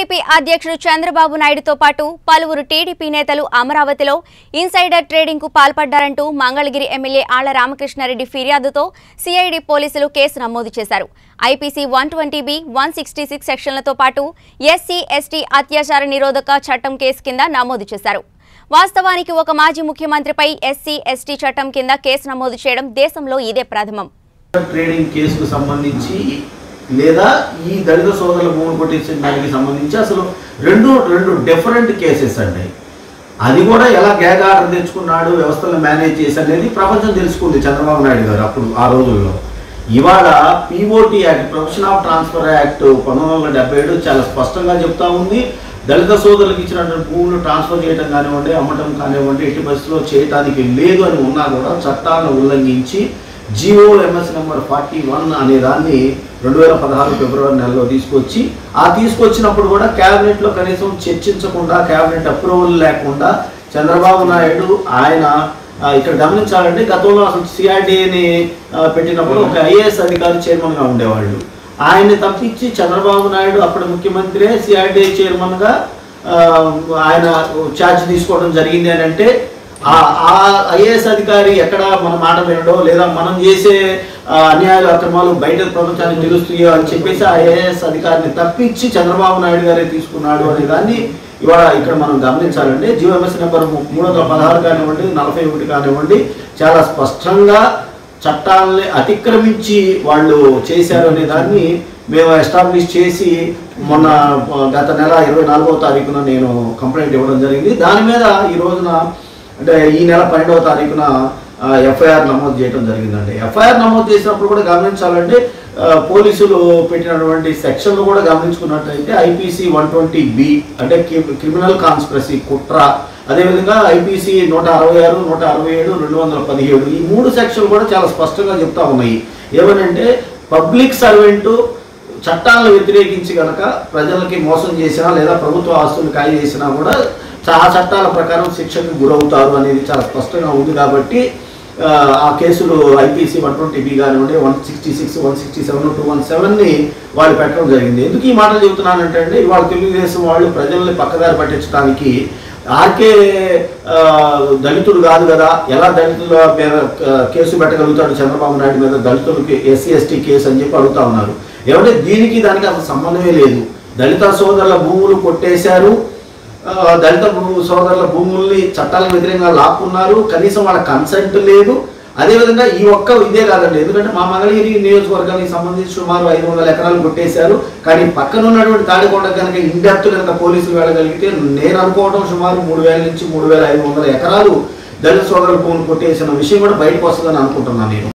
TDP అధ్యక్షుడు చంద్రబాబు నాయుడుతో పాటు పలువురు టీడీపీ నేతలు అమరావతిలో ఇన్సైడర్ ట్రేడింగ్ కు పాల్పడ్డారంటూ మంగళగిరి ఎమ్మెల్యే ఆళ్ల రామకృష్ణారెడ్డి ఫిర్యాదుతో సిఐడి పోలీసులు కేసు నమోదు చేశారు IPC one twenty B one sixty six సెక్షన్లతో పాటు ఎస్సీ ఎస్టీ అత్యాచార నిరోధక చట్టం కేసు కింద నమోదు చేశారు వాస్తవానికి ఒక మాజీ ముఖ్యమంత్రిపై ఎస్సీ ఎస్టీ చట్టం కింద కేసు నమోదు చేయడం దేశంలో ఇదే ప్రథమం ట్రేడింగ్ కేసుకు సంబంధించి లేదా ఈ దళిత సోదరుల భూములు కొట్టించిన దానికి సంబంధించి అసలు రెండు రెండు డిఫరెంట్ కేసెస్ అండి అది కూడా ఎలా గ్యాగ్ ఆర్డర్ తెచ్చుకున్నాడు వ్యవస్థలను మేనేజ్ చేసి అనేది ప్రపంచం తెలుసుకుంది చంద్రబాబు నాయుడు గారు అప్పుడు ఆ రోజుల్లో ఇవాళ POT act profession of transfer act పంతొమ్మిది వందల డెబ్బై ఏడు చాలా స్పష్టంగా చెప్తా ఉంది దళిత సోదరులకు ఇచ్చినటువంటి భూములు ట్రాన్స్ఫర్ చేయడం కానివ్వండి అమ్మటం కానివ్వండి ఎట్టి పరిస్థితుల్లో చేయటానికి లేదు అని ఉన్నా కూడా చట్టాలను ఉల్లంఘించి GO MS number forty one అనే దాన్ని రెండు వేల పదహారు ఫిబ్రవరి నెలలో తీసుకొచ్చి ఆ తీసుకొచ్చినప్పుడు కూడా క్యాబినెట్లో కనీసం చర్చించకుండా క్యాబినెట్ అప్రూవల్ లేకుండా చంద్రబాబు నాయుడు ఆయన ఆ, ఇక్కడ గమనించాలంటే గతంలో అసలు సిఆర్డీని పెట్టినప్పుడు ఒక ఐఏఎస్ అధికారి చైర్మన్గా ఉండేవాళ్ళు ఆయన్ని తప్పించి చంద్రబాబు నాయుడు అప్పుడు ముఖ్యమంత్రి సిఆర్డీఐ చైర్మన్గా ఆ, ఆయన ఛార్జ్ తీసుకోవడం జరిగింది అని అంటే ఆ ఆ ఐఏఎస్ అధికారి ఎక్కడ మన మాట వినడో లేదా మనం చేసే ఆ, అన్యాయాలు అక్రమాలు బయట ప్రపంచానికి తెలుస్తాయో అని చెప్పేసి ఆ ఐఏఎస్ అధికారిని తప్పించి చంద్రబాబు నాయుడు గారే తీసుకున్నాడు అనే దాన్ని ఇవాళ ఇక్కడ మనం గమనించాలంటే జియోఎంఎస్ నెంబర్ మూడు వందల పదహారు కానివ్వండి నలభై ఒకటి కానివ్వండి చాలా స్పష్టంగా చట్టాలని అతిక్రమించి వాళ్ళు చేశారు అనే దాన్ని మేము ఎస్టాబ్లిష్ చేసి మొన్న ఆ, గత నెల ఇరవై నాలుగవ తారీఖున నేను కంప్లైంట్ ఇవ్వడం జరిగింది దాని మీద ఈ రోజున అంటే ఈ నెల పన్నెండవ తారీఖున ఎఫ్ఐఆర్ నమోదు చేయడం జరిగిందండి ఎఫ్ఐఆర్ నమోదు చేసినప్పుడు కూడా గమనించాలంటే ఆ, పోలీసులు పెట్టినటువంటి సెక్షన్లు కూడా గమనించుకున్నట్లయితే ఐపీసీ వన్ ట్వంటీ బి అంటే క్రి- క్రిమినల్ కాన్స్పిరసీ కుట్ర అదేవిధంగా ఐపీసీ నూట అరవై ఆరు నూట అరవై ఏడు రెండు వందల పదిహేడు ఈ మూడు సెక్షన్లు కూడా చాలా స్పష్టంగా చెప్తా ఉన్నాయి ఏమనంటే పబ్లిక్ సర్వెంటు చట్టాలను వ్యతిరేకించి గనక ప్రజలకి మోసం చేసినా లేదా ప్రభుత్వ ఆస్తులు ఖాళీ చేసినా కూడా ఆ చట్టాల ప్రకారం శిక్షకు గురవుతారు అనేది చాలా స్పష్టంగా ఉంది కాబట్టి ఆ, ఆ కేసులు ఐపీసీ వన్ ట్వంటీ బి కానివ్వండి one sixty six one sixty seven two one సెవెన్ని వాళ్ళు పెట్టడం జరిగింది ఎందుకు ఈ మాటలు చెబుతున్నానంటే అండి ఇవాళ తెలుగుదేశం వాళ్ళు ప్రజల్ని పక్కదారి పట్టించడానికి ఆర్కే ఆ, దళితుడు కాదు కదా ఎలా దళితుల మీద ఆ, కేసు పెట్టగలుగుతాడు చంద్రబాబు నాయుడు మీద దళితులకి ఎస్సీ ఎస్టీ కేసు అని చెప్పి అడుగుతా ఉన్నారు ఏమంటే దీనికి దానికి అసలు సంబంధమే లేదు దళిత సోదరుల భూములు కొట్టేశారు ఆ, దళిత భూ- సోదరుల భూముల్ని చట్టాలకు వ్యతిరేకంగా లాక్కున్నారు కనీసం వాళ్ళ కన్సెంట్ లేదు అదేవిధంగా ఈ ఒక్క ఇదే కాదండి ఎందుకంటే మా మంగళగిరి నియోజకవర్గానికి సంబంధించి సుమారు ఐదు వందల ఎకరాలు కొట్టేశారు కానీ పక్కన ఉన్నటువంటి తాడికొండ కనుక ఇండెప్త్ కనుక పోలీసులు వెళ్ళగలిగితే నేను అనుకోవడం సుమారు మూడు వేల నుంచి మూడు వేల ఐదు వందల ఎకరాలు దళిత సోదరుల భూములు కొట్టేసిన విషయం కూడా బయటకు వస్తుందని అనుకుంటున్నాను నేను